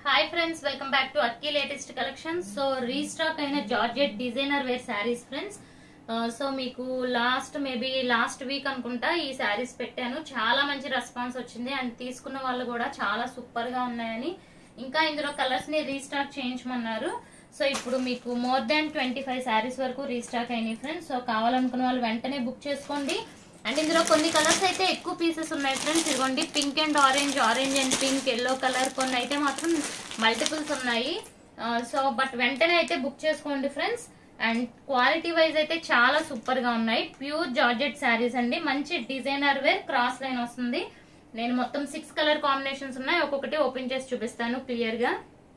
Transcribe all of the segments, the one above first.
hi friends welcome back to Akki latest collection so restock అయిన georgette designer wear saris friends so మీకు last maybe last week అనుకుంటా ఈ శారీస్ పెట్టాను చాలా మంచి రెస్పాన్స్ వచ్చింది అండ్ తీసుకున్న వాళ్ళు కూడా చాలా సూపర్ గా ఉన్నాయని ఇంకా ఇందులో కలర్స్ ని రీస్టాక్ చేయించమన్నారు సో ఇప్పుడు మీకు more than twenty five saris వరకు రీస్టాక్ అయినాయి ఫ్రెండ్స్ సో కావాలనుకున్న వాళ్ళు వెంటనే బుక్ చేసుకోండి అండ్ ఇందులో కొన్ని కలర్స్ అయితే ఎక్కువ పీసెస్ ఉన్నాయి ఫ్రెండ్స్ ఇదిగోండి pink and orange orange and pink yellow colour కొన్ని అయితే మాత్రం మల్టిపుల్స్ ఉన్నాయి సో బట్ వెంటనే అయితే బుక్ చేసుకోండి ఫ్రెండ్స్ అండ్ క్వాలిటీ వైజ్ అయితే చాలా సూపర్ గా ఉన్నాయి ప్యూర్ జార్జెట్ శారీస్ అండి మంచి డిజైనర్ వేర్ క్రాస్ లైన్ వస్తుంది నేను మొత్తం సిక్స్ కలర్ కాంబినేషన్స్ ఉన్నాయి ఒక్కొక్కటి ఓపెన్ చేసి చూపిస్తాను క్లియర్ గా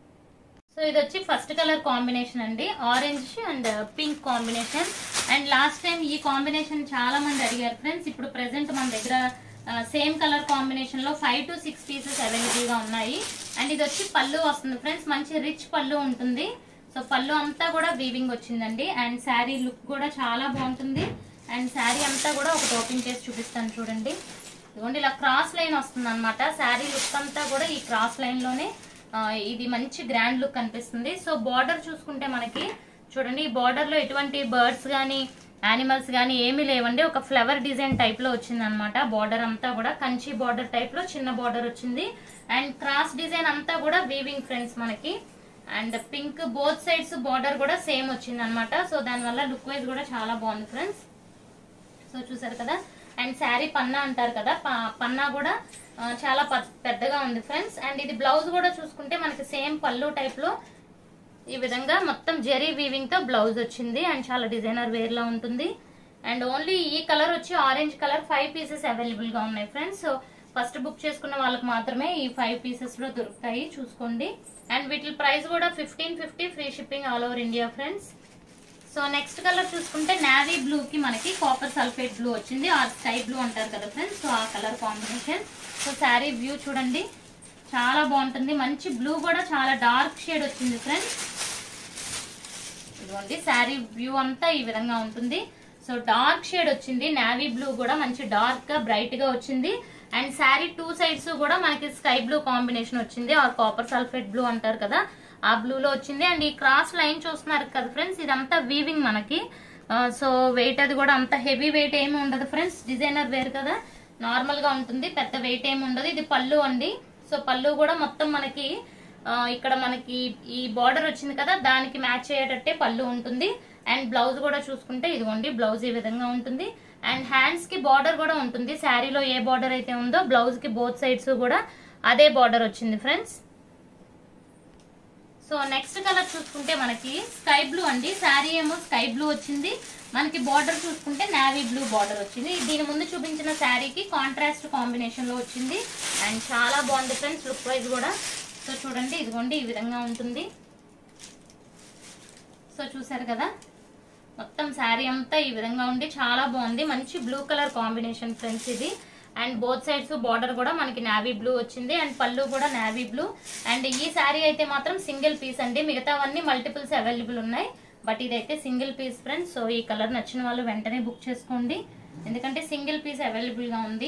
సో ఇది వచ్చి ఫస్ట్ కలర్ కాంబినేషన్ అండి orange and pink combination and last time ఈ కాంబినేషన్ చాలా మంది అడిగారు ఫ్రెండ్స్ ఇప్పుడు ప్రెసెంట్ మన దగ్గర సేమ్ కలర్ కాంబినేషన్ లో five two six pieces available గా ఉన్నాయి అండ్ ఇది వచ్చి పళ్ళు వస్తుంది ఫ్రెండ్స్ మంచి రిచ్ పళ్ళు ఉంటుంది సో పళ్ళు అంతా కూడా వీవింగ్ వచ్చిందండి అండ్ శారీ లుక్ కూడా చాలా బాగుంటుంది అండ్ శారీ అంతా కూడా ఒకటి ఓపెన్ చేసి చూపిస్తాను చూడండి ఇదిగోండి ఇలా క్రాస్ లైన్ వస్తుంది అనమాట శారీ లుక్ అంతా కూడా ఈ క్రాస్ లైన్ లోనే ఆ, ఇది మంచి గ్రాండ్ లుక్ కనిపిస్తుంది సో బార్డర్ చూసుకుంటే మనకి చూడండి ఈ బార్డర్ లో ఎటువంటి బర్డ్స్ గానీ యానిమల్స్ గానీ ఏమీ లేవండి ఒక ఫ్లవర్ డిజైన్ టైప్ లో వచ్చింది అనమాట బార్డర్ అంతా కూడా కంచి బార్డర్ టైప్ లో చిన్న బార్డర్ వచ్చింది అండ్ క్రాస్ డిజైన్ అంతా కూడా వీవింగ్ ఫ్రెండ్స్ మనకి and pink both sides border కూడా సేమ్ వచ్చింది అనమాట సో దానివల్ల లుక్ వైజ్ కూడా చాలా బాగుంది ఫ్రెండ్స్ సో చూసారు కదా అండ్ శారీ పన్నా అంటారు కదా ప- పన్నా కూడా ఆ, చాలా ప- పెద్దగా ఉంది ఫ్రెండ్స్ అండ్ ఇది బ్లౌజ్ కూడా చూసుకుంటే మనకి సేమ్ పళ్ళు టైప్ లో ఈ విధంగా మొత్తం జెరీ వీవింగ్ తో బ్లౌజ్ వచ్చింది అండ్ చాలా డిజైనర్ వేర్ లా ఉంటుంది అండ్ ఓన్లీ ఈ కలర్ వచ్చి orange colour five pieces available గా ఉన్నాయి ఫ్రెండ్స్ సో ఫస్ట్ బుక్ చేసుకున్న వాళ్ళకి మాత్రమే ఈ ఫైవ్ పీసెస్ లో దొరుకుతాయి చూసుకోండి అండ్ వీటి ప్రైస్ కూడా fifteen fifty free shipping all over India friends so next colour చూసుకుంటే నావీ బ్లూ కి మనకి కాపర్ సల్ఫేట్ బ్లూ వచ్చింది ఆ స్కై బ్లూ అంటారు కదా ఫ్రెండ్స్ సో ఆ colour combination so sari view చూడండి చాలా బాగుంటుంది మంచి బ్లూ కూడా చాలా డార్క్ షేడ్ వచ్చింది ఫ్రెండ్స్ ఇదిగోండి శారీ వ్యూ అంతా ఈ విధంగా ఉంటుంది సో డార్క్ షేడ్ వచ్చింది నావీ బ్లూ కూడా మంచి డార్క్ గా బ్రైట్ గా వచ్చింది అండ్ శారీ టూ సైడ్స్ కూడా మనకి స్కై బ్లూ కాంబినేషన్ వచ్చింది ఆ కాపర్ సల్ఫేట్ బ్లూ అంటారు కదా ఆ బ్లూ లో వచ్చింది అండ్ ఈ క్రాస్ లైన్ చూస్తున్నారు కదా ఫ్రెండ్స్ ఇదంతా వీవింగ్ మనకి ఆ, సో వెయిట్ అది కూడా అంత హెవీ వెయిట్ ఏమి ఉండదు ఫ్రెండ్స్ డిజైనర్ వేర్ కదా నార్మల్ గా ఉంటుంది పెద్ద వెయిట్ ఏమి ఉండదు ఇది పళ్ళు అండి సో పళ్ళు కూడా మొత్తం మనకి ఆ, ఇక్కడ మనకి ఈ బార్డర్ వచ్చింది కదా దానికి మ్యాచ్ అయ్యేటట్టే పళ్ళు ఉంటుంది అండ్ బ్లౌజ్ కూడా చూసుకుంటే ఇదిగోండి బ్లౌజ్ ఈ విధంగా ఉంటుంది అండ్ హ్యాండ్స్ కి బార్డర్ కూడా ఉంటుంది శారీలో ఏ బార్డర్ అయితే ఉందో బ్లౌజ్ కి బోత్ సైడ్స్ కూడా అదే బార్డర్ వచ్చింది ఫ్రెండ్స్ సో నెక్స్ట్ కలర్ చూసుకుంటే మనకి స్కై బ్లూ అండి శారీ ఏమో స్కై బ్లూ వచ్చింది మనకి బార్డర్ చూసుకుంటే నావీ బ్లూ బార్డర్ వచ్చింది దీని ముందు చూపించిన శారీకి కాంట్రాస్ట్ కాంబినేషన్ లో వచ్చింది అండ్ చాలా బాగుంది ఫ్రెండ్స్ లుక్ వైజ్ కూడా సో చూడండి ఇదిగోండి ఈ విధంగా ఉంటుంది సో చూసారు కదా మొత్తం శారీ అంతా ఈ విధంగా ఉండి చాలా బాగుంది మంచి బ్లూ కలర్ కాంబినేషన్ ఫ్రెండ్స్ ఇది అండ్ బోత్ సైడ్స్ బార్డర్ కూడా మనకి నావీ బ్లూ వచ్చింది అండ్ పళ్ళు కూడా నావీ బ్లూ అండ్ ఈ శారీ అయితే మాత్రం సింగిల్ పీస్ అండి మిగతావన్నీ మల్టిపుల్స్ అవైలబుల్ ఉన్నాయి బట్ ఇదైతే సింగిల్ పీస్ ఫ్రెండ్స్ సో ఈ కలర్ నచ్చిన వాళ్ళు వెంటనే బుక్ చేసుకోండి ఎందుకంటే సింగిల్ పీస్ అవైలబుల్ గా ఉంది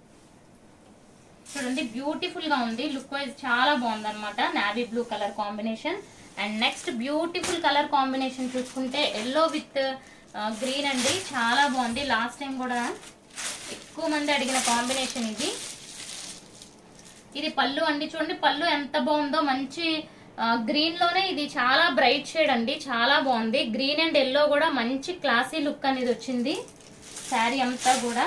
చూడండి బ్యూటిఫుల్ గా ఉంది లుక్ వైజ్ చాలా బాగుంది అనమాట navy blue colour combination and next beautiful colour combination చూసుకుంటే ఎల్లో విత్ గ్రీన్ అండి చాలా బాగుంది లాస్ట్ టైం కూడా ఎక్కువ మంది అడిగిన కాంబినేషన్ ఇది ఇది పళ్ళు అండి చూడండి పళ్ళు ఎంత బాగుందో మంచి గ్రీన్ లోనే ఇది చాలా బ్రైట్ షేడ్ అండి చాలా బాగుంది గ్రీన్ అండ్ ఎల్లో కూడా మంచి క్లాసీ లుక్ అనేది వచ్చింది శారీ అంతా కూడా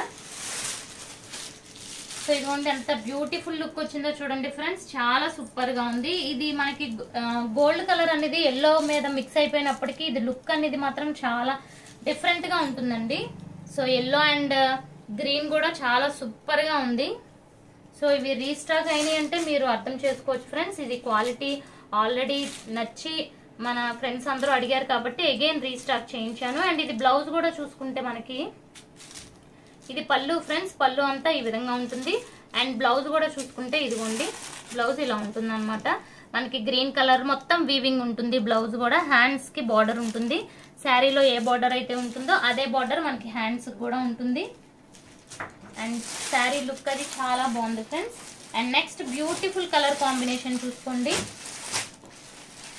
సో ఇదిగోండి ఎంత బ్యూటిఫుల్ లుక్ వచ్చిందో చూడండి ఫ్రెండ్స్ చాలా సూపర్ గా ఉంది ఇది మనకి గోల్డ్ కలర్ అనేది ఎల్లో మీద మిక్స్ అయిపోయినప్పటికీ ఇది లుక్ అనేది మాత్రం చాలా డిఫరెంట్ గా ఉంటుందండి సో ఎల్లో అండ్ గ్రీన్ కూడా చాలా సూపర్ గా ఉంది సో ఇవి రీస్టాక్ అయినాయి అంటే మీరు అర్థం చేసుకోవచ్చు ఫ్రెండ్స్ ఇది క్వాలిటీ ఆల్రెడీ నచ్చి మన ఫ్రెండ్స్ అందరూ అడిగారు కాబట్టి అగైన్ రీస్టాక్ చేయించాను అండ్ ఇది బ్లౌజ్ కూడా చూసుకుంటే మనకి ఇది పళ్ళు ఫ్రెండ్స్ పళ్ళు అంతా ఈ విధంగా ఉంటుంది అండ్ బ్లౌజ్ కూడా చూసుకుంటే ఇదిగోండి బ్లౌజ్ ఇలా ఉంటుంది అనమాట మనకి గ్రీన్ కలర్ మొత్తం వీవింగ్ ఉంటుంది బ్లౌజ్ కూడా హ్యాండ్స్ కి బార్డర్ ఉంటుంది శారీలో ఏ బార్డర్ అయితే ఉంటుందో అదే బార్డర్ మనకి హ్యాండ్స్ కూడా ఉంటుంది అండ్ శారీ లుక్ అది చాలా బాగుంది friends and next beautiful colour combination చూసుకోండి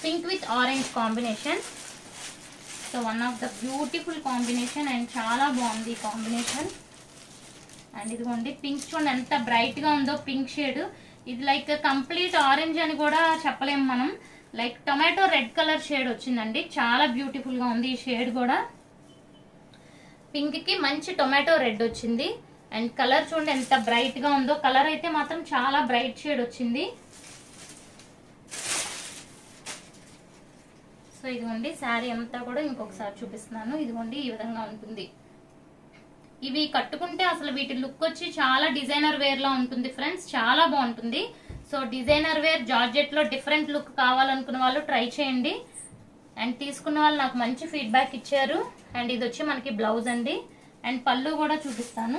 pink with orange combination so one of the beautiful combination and చాలా బాగుంది ఈ కాంబినేషన్ అండ్ ఇదిగోండి పింక్ చూడండి ఎంత బ్రైట్ గా ఉందో పింక్ షేడ్ ఇది లైక్ కంప్లీట్ ఆరెంజ్ అని కూడా చెప్పలేము మనం like tomato red colour shade వచ్చిందండి చాలా బ్యూటిఫుల్ గా ఉంది ఈ షేడ్ కూడా పింక్ కి మంచి టొమాటో రెడ్ వచ్చింది అండ్ కలర్ చూడండి ఎంత బ్రైట్ గా ఉందో కలర్ అయితే మాత్రం చాలా బ్రైట్ షేడ్ వచ్చింది సో ఇదిగోండి శారీ అంతా కూడా ఇంకొకసారి చూపిస్తున్నాను ఇదిగోండి ఈ విధంగా ఉంటుంది ఇవి కట్టుకుంటే అసలు వీటి లుక్ వచ్చి చాలా డిజైనర్ వేర్ లా ఉంటుంది ఫ్రెండ్స్ చాలా బాగుంటుంది సో డిజైనర్ వేర్ జార్జెట్ లో డిఫరెంట్ లుక్ కావాలనుకున్న వాళ్ళు ట్రై చేయండి అండ్ తీసుకున్న వాళ్ళు నాకు మంచి ఫీడ్బ్యాక్ ఇచ్చారు అండ్ ఇది వచ్చి మనకి బ్లౌజ్ అండి అండ్ పళ్ళు కూడా చూపిస్తాను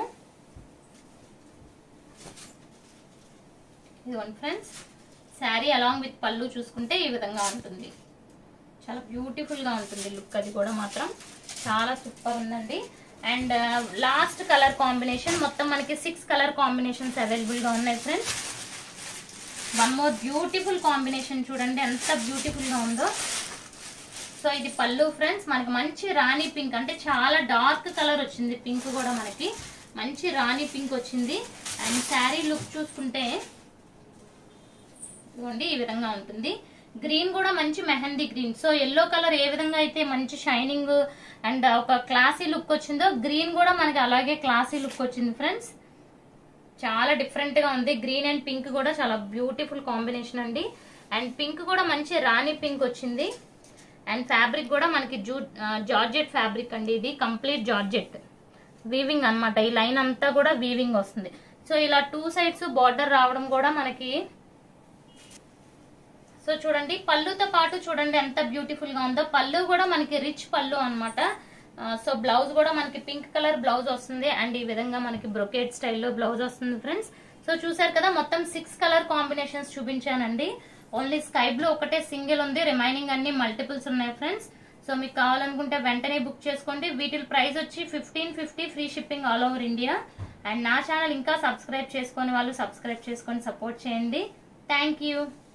ఇదిగోండి ఫ్రెండ్స్ శారీ అలాంగ్ విత్ పళ్ళు చూసుకుంటే ఈ విధంగా ఉంటుంది చాలా బ్యూటిఫుల్ గా ఉంటుంది లుక్ అది కూడా మాత్రం చాలా సూపర్ ఉందండి అండ్ లాస్ట్ కలర్ కాంబినేషన్ మొత్తం మనకి సిక్స్ కలర్ కాంబినేషన్స్ అవైలబుల్ గా ఉన్నాయి friends one more beautiful combination చూడండి ఎంత బ్యూటిఫుల్ గా ఉందో సో ఇది పళ్ళు ఫ్రెండ్స్ మనకి మంచి రాణి పింక్ అంటే చాలా డార్క్ కలర్ వచ్చింది పింక్ కూడా మనకి మంచి రాణి పింక్ వచ్చింది అండ్ శారీ లుక్ చూసుకుంటే ఇదిగోండి ఈ విధంగా ఉంటుంది గ్రీన్ కూడా మంచి mehndi green so yellow colour ఏ విధంగా అయితే మంచి షైనింగ్ అండ్ ఒక క్లాసీ లుక్ వచ్చిందో గ్రీన్ కూడా మనకి అలాగే క్లాసీ లుక్ వచ్చింది ఫ్రెండ్స్ చాలా డిఫరెంట్ గా ఉంది గ్రీన్ అండ్ పింక్ కూడా చాలా బ్యూటిఫుల్ కాంబినేషన్ అండి అండ్ పింక్ కూడా మంచి రాణి పింక్ వచ్చింది అండ్ ఫ్యాబ్రిక్ కూడా మనకి జూ జార్జెట్ ఫ్యాబ్రిక్ అండి ఇది కంప్లీట్ జార్జెట్ వీవింగ్ అన్నమాట ఈ లైన్ అంతా కూడా వీవింగ్ వస్తుంది సో ఇలా టూ సైడ్స్ బార్డర్ రావడం కూడా మనకి సో చూడండి పళ్ళుతో పాటు చూడండి ఎంత బ్యూటిఫుల్ గా ఉందో పళ్ళు కూడా మనకి రిచ్ పళ్ళు అనమాట సో బ్లౌజ్ కూడా మనకి పింక్ కలర్ బ్లౌజ్ వస్తుంది అండ్ ఈ విధంగా మనకి బ్రొకేట్ స్టైల్లో బ్లౌజ్ వస్తుంది ఫ్రెండ్స్ సో చూసారు కదా మొత్తం సిక్స్ కలర్ కాంబినేషన్స్ చూపించానండి ఓన్లీ స్కై బ్లూ ఒకటే సింగిల్ ఉంది రిమైనింగ్ అన్ని మల్టిపుల్స్ ఉన్నాయి ఫ్రెండ్స్ సో మీకు కావాలనుకుంటే వెంటనే బుక్ చేసుకోండి వీటి ప్రైస్ వచ్చి fifteen fifty free shipping all over India and నా ఛానల్ ఇంకా సబ్స్క్రైబ్ చేసుకొని వాళ్ళు సబ్స్క్రైబ్ చేసుకొని సపోర్ట్ చేయండి థ్యాంక్ యూ